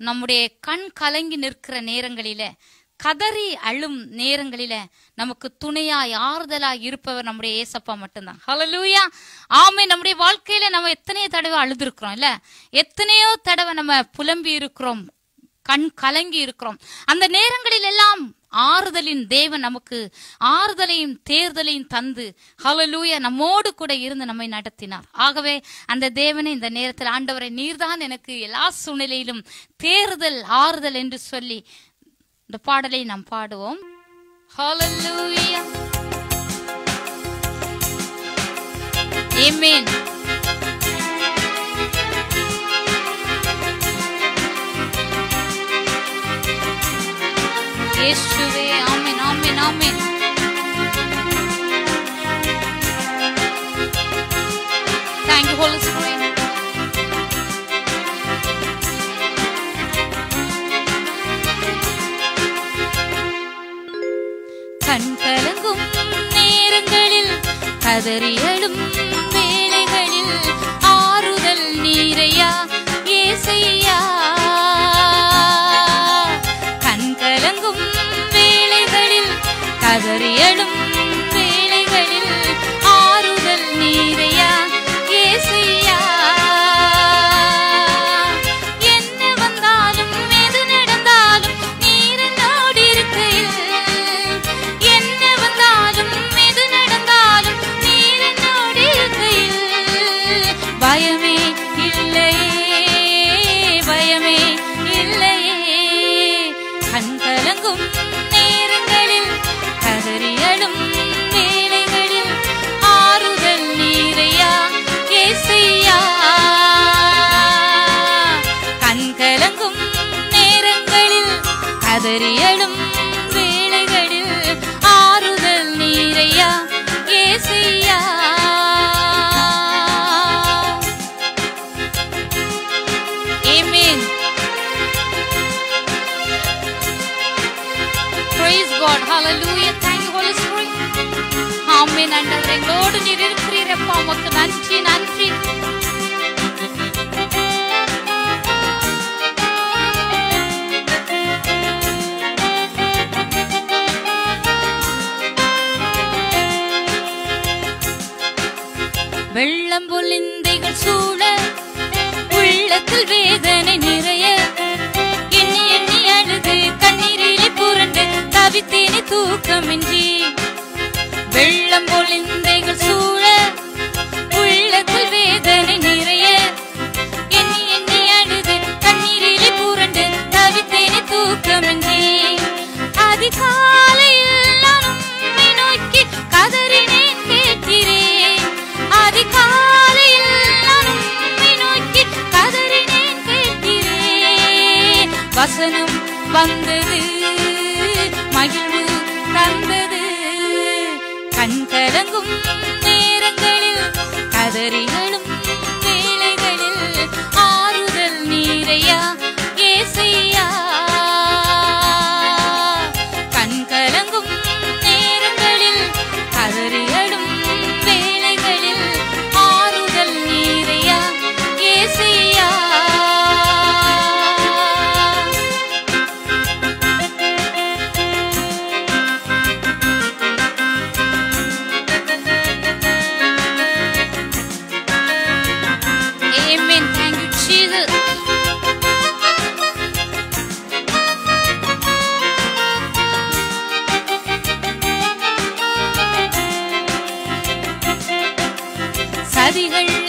நம்முடைய கண் கலங்கி நிற்கிற நேரங்களில கதறி அழும் நேரங்களில நமக்கு துணையாய் ஆறுதலாய் இருப்பவர் நம்முடைய ஏசப்பா மட்டும்தான் ஹalleluya ஆமே நம்முடைய வாழ்க்கையில நம்ம எத்தனையோ தடவை அழுதுருக்கிறோம் இல்ல எத்தனையோ தடவை நம்ம புலம்பி இருக்கிறோம் கண் கலங்கி இருக்கிறோம் அந்த நேரங்களில் எல்லாம் ஆறுதலின் தேவன் நமக்கு ஆறுதலையும் தேர்தலையும் தந்து ஹalleluya நம்மோடு கூட இருந்து நம்மை நடத்தினார் ஆகவே அந்த தேவனை இந்த நேரத்தில் ஆண்டவரை நீர்தான் எனக்கு எல்லா சூழ்நிலையிலும் தேர்தல் ஆறுதல் என்று சொல்லி இந்த பாடலை நாம் பாடுவோம் ஹalleluya ஆமென் இயேசுவே ஆமென் ஆமென் ஆமென் Thank you, Holy Spirit. கண் கலங்கும் நேரங்களில் கதறியலும் வேளைகளில் ஆறுதல் நீரையா ஏசையா கண் கலங்கும் வேளைகளில் கதறியலும் வேளைகளில் ஆறுதல் நீரையா ஏசையா என்ன வந்தாலும் எது நடந்தாலும் நீர் என்னோடு இருக்கையில் என்ன வந்தாலும் எது நடந்தாலும் நீர் என்னோடு இருக்கையில் பயமே இல்லையே பயமே இல்லையே கண் கலங்கும் நேரங்களில் கதறியலும் வேளைகளில் ஆறுதல் நீரையா ஏசையா கண் கலங்கும் நேரங்களில் கதறியலும் வேளைகளில் ஆறுதல் நீரையா ஏசையா Amen. Praise God. Hallelujah. Thank you, Holy Spirit. ஆமென் ஆண்டவரே எங்களோடு நீர் இருக்கிறீரப்பா உமக்கு நன்றி நன்றி வெள்ளம் பொலிந்தைகள் சூழ உள்ளத்தில் வேதனை நிறைய எண்ணி எண்ணி அழுது கண்ணீரிலே புரண்டு தவித்தேனே தூக்கமின்றி வெள்ளம் பொலிந்தைகள் சூழ உள்ளத்தில் வேதனை நிறைய எண்ணி எண்ணி அழுது கண்ணீரிலே புரண்டு தவித்தேனே தூக்கமின்றி அதிகாலையில் நான் உம்மை நோக்கி கதறினேன் கேட்கிறேன் அதிகாலையில் நான் உம்மை நோக்கி கதறினேன் கேட்கிறேன் வசனம் வந்தது மகிழ்வு தந்தது கண் கலங்கும் நேரங்களில் கதறிகளும் வேளைகளில் ஆறுதல் நீரையா ஏசையா கண் கலங்கும் நேரங்களில் கதறிகளும் வேளைகளில் ஆறுதல் நீரையா ஏசையா Amen. Thank you, Jesus. சதிகள்